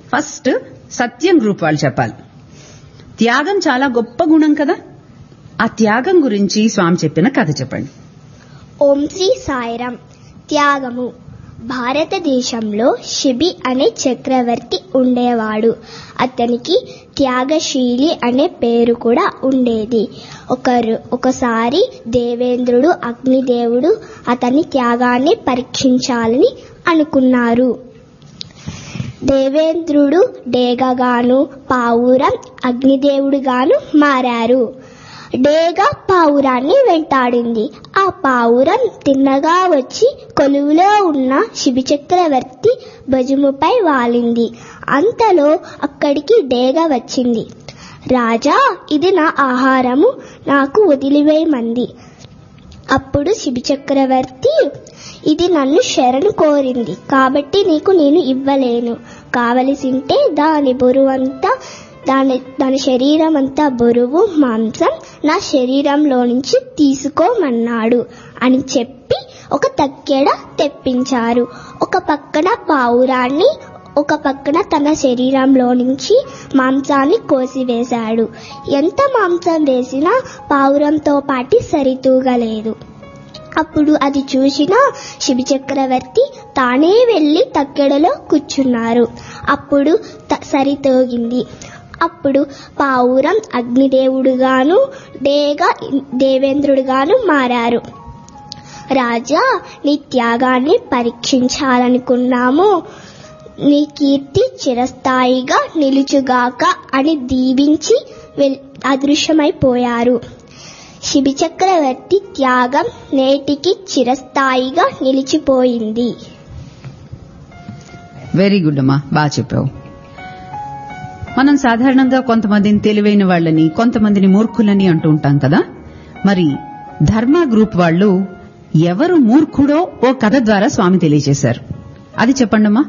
first సత్యం group వాళ్ళు చెప్పాలి త్యాగం చాలా గొప్ప గుణం కదా ఆ త్యాగం గురించి స్వామి చెప్పిన కథ చెప్పండి ఓం శ్రీ సాయిరాం త్యాగము భారతదేశంలో శిబి అనే చక్రవర్తి ఉండేవాడు అతనికి త్యాగశీలి అనే పేరు కూడా ఉండేది ఒకరు ఒకసారి దేవేంద్రుడు అగ్నిదేవుడు అతని త్యాగాన్ని పరీక్షించాలని అనుకున్నారు దేవేంద్రుడు డేగగాను పావురం అగ్నిదేవుడుగాను మారారు డేగ పావురాన్ని వెంటాడింది ఆ పావురం తిన్నగా వచ్చి కొలువులో ఉన్న శిబి చక్రవర్తి భుజముపై వాలింది అంతలో అక్కడికి డేగ వచ్చింది రాజా ఇది నా ఆహారము నాకు వదిలివేయమంది అప్పుడు శిబి చక్రవర్తి ఇది నన్ను శరణు కోరింది కాబట్టి నీకు నేను ఇవ్వలేను కావలసింటే దాని బరువంతా దాని దాని శరీరం అంతా బరువు మాంసం నా శరీరంలో నుంచి తీసుకోమన్నాడు అని చెప్పి ఒక తక్కెడ తెప్పించారు ఒక పక్కన పావురాన్ని ఒక పక్కన తన శరీరంలో నుంచి మాంసాన్ని కోసివేశాడు ఎంత మాంసం వేసినా పావురంతో పాటి సరితూగలేదు అప్పుడు అది చూసిన శిబి చక్రవర్తి తానే వెళ్లి తక్కెడలో కూర్చున్నారు అప్పుడు త- సరితోగింది అప్పుడు పావురం అగ్నిదేవుడుగాను డేగ దేవేంద్రుడుగాను మారారు రాజా నీ త్యాగాన్ని పరీక్షించాలనుకున్నాము నీ కీర్తి చిరస్థాయిగా నిలుచుగాక అని దీవించి వెల్- అదృశ్యమైపోయారు శిబి చక్రవర్తి త్యాగం నేటికి చిరస్థాయిగా నిలిచిపోయింది వెరీ గుడ్ అమ్మా బాగా చెప్పావు మనం సాధారణంగా కొంతమందిని తెలివైన వాళ్ళని కొంతమందిని మూర్ఖులని అంటూ ఉంటాం కదా మరి ధర్మ గ్రూప్ వాళ్ళు ఎవరు మూర్ఖుడో ఓ కథ ద్వారా స్వామి తెలియజేశారు అది చెప్పండమ్మా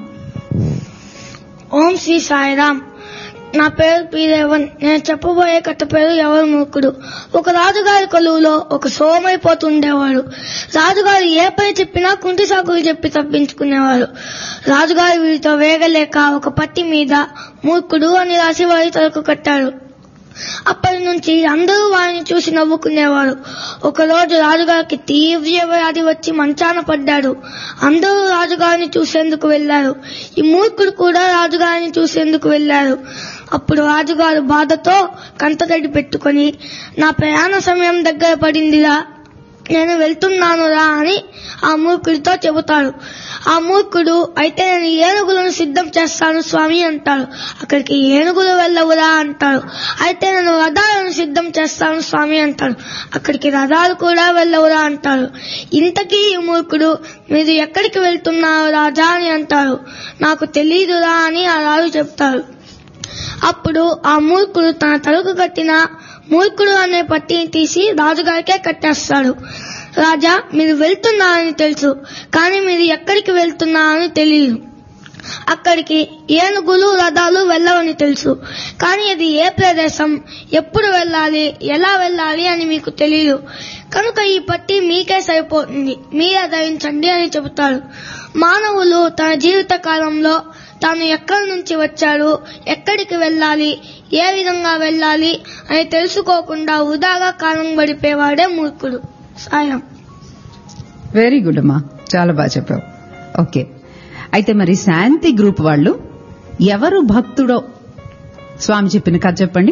ఓం శ్రీ సాయిరామ్ నా పేరు పి రేవన్ నేను చెప్పబోయే కథ పేరు ఎవరు మూర్ఖుడు ఒక రాజుగారి కొలువులో ఒక సోమైపోతుండేవాడు రాజుగారు ఏ పని చెప్పినా కుంటి సాకులు చెప్పి తప్పించుకునేవాడు రాజుగారు వీరితో వేగలేక ఒక పట్టి మీద మూర్ఖుడు అని రాసి వారి తలకు కట్టాడు అప్పటి నుంచి అందరూ వారిని చూసి నవ్వుకునేవారు ఒకరోజు రాజుగారికి తీవ్ర వ్యాధి వచ్చి మంచాన పడ్డాడు అందరూ రాజుగారిని చూసేందుకు వెళ్లారు ఈ మూర్ఖుడు కూడా రాజుగారిని చూసేందుకు వెళ్లారు అప్పుడు రాజుగారు బాధతో కంటతడి పెట్టుకొని నా ప్రయాణ సమయం దగ్గర పడిందిరా నేను వెళ్తున్నానురా అని ఆ మూర్ఖుడితో చెబుతాడు ఆ మూర్ఖుడు అయితే నేను ఏనుగులను సిద్ధం చేస్తాను స్వామి అంటాడు అక్కడికి ఏనుగులు వెళ్ళవురా అంటాడు అయితే నేను రథాలను సిద్ధం చేస్తాను స్వామి అంటాడు అక్కడికి రథాలు కూడా వెళ్ళవురా అంటాడు ఇంతకీ ఈ మూర్ఖుడు మీరు ఎక్కడికి వెళ్తున్నారు రాజా అని అంటాడు నాకు తెలియదురా అని ఆ రాజు చెప్తాడు అప్పుడు ఆ మూర్ఖుడు తన తలకు కట్టిన మూర్ఖుడు అనే పట్టిని తీసి రాజుగారికే కట్టేస్తాడు రాజా మీరు వెళ్తున్నారని తెలుసు కానీ మీరు ఎక్కడికి వెళ్తున్నారని తెలియదు అక్కడికి ఏనుగులు రథాలు వెళ్ళవని తెలుసు కానీ అది ఏ ప్రదేశం ఎప్పుడు వెళ్ళాలి ఎలా వెళ్ళాలి అని మీకు తెలియదు కనుక ఈ పట్టి మీకే సరిపోతుంది మీరే ధరించండి అని చెబుతాడు మానవులు తన జీవిత కాలంలో తాను ఎక్కడి నుంచి వచ్చాడు ఎక్కడికి వెళ్ళాలి ఏ విధంగా వెళ్ళాలి అని తెలుసుకోకుండా వృధాగా కాలం గడిపేవాడే మూర్ఖుడు సాయం వెరీ గుడ్ అమ్మా చాలా బాగా చెప్పావు ఓకే అయితే మరి శాంతి గ్రూప్ వాళ్ళు ఎవరు భక్తుడో స్వామి చెప్పిన కథ చెప్పండి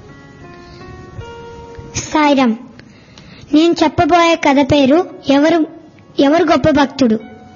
సాయిరామ్ నేను చెప్పబోయే కథ పేరు ఎవరు ఎవరు గొప్ప భక్తుడు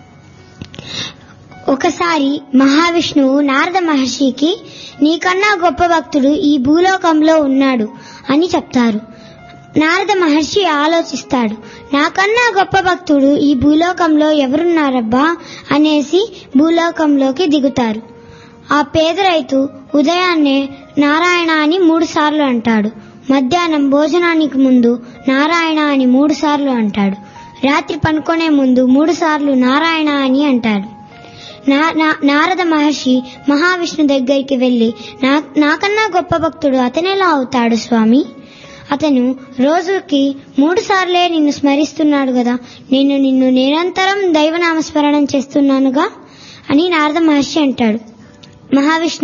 ఒకసారి మహావిష్ణువు నారద మహర్షికి నీకన్నా గొప్ప భక్తుడు ఈ భూలోకంలో ఉన్నాడు అని చెప్తారు నారద మహర్షి ఆలోచిస్తాడు నాకన్నా గొప్ప భక్తుడు ఈ భూలోకంలో ఎవరున్నారబ్బా అనేసి భూలోకంలోకి దిగుతారు ఆ పేద రైతు ఉదయాన్నే నారాయణ అని మూడు సార్లు అంటాడు మధ్యాహ్నం భోజనానికి ముందు నారాయణ అని మూడు సార్లు అంటాడు రాత్రి పనుకునే ముందు మూడు సార్లు నారాయణ అని అంటాడు నా- నా- నారద మహర్షి మహావిష్ణు దగ్గరికి వెళ్లి "నా- నాకన్నా గొప్ప భక్తుడు అతనెలా అవుతాడు స్వామి అతను రోజుకి మూడు సార్లే నిన్ను స్మరిస్తున్నాడు కదా నేను నిన్ను నిరంతరం దైవనామస్మరణం చేస్తున్నానుగా అని నారద మహర్షి అంటాడు మహావిష్ణు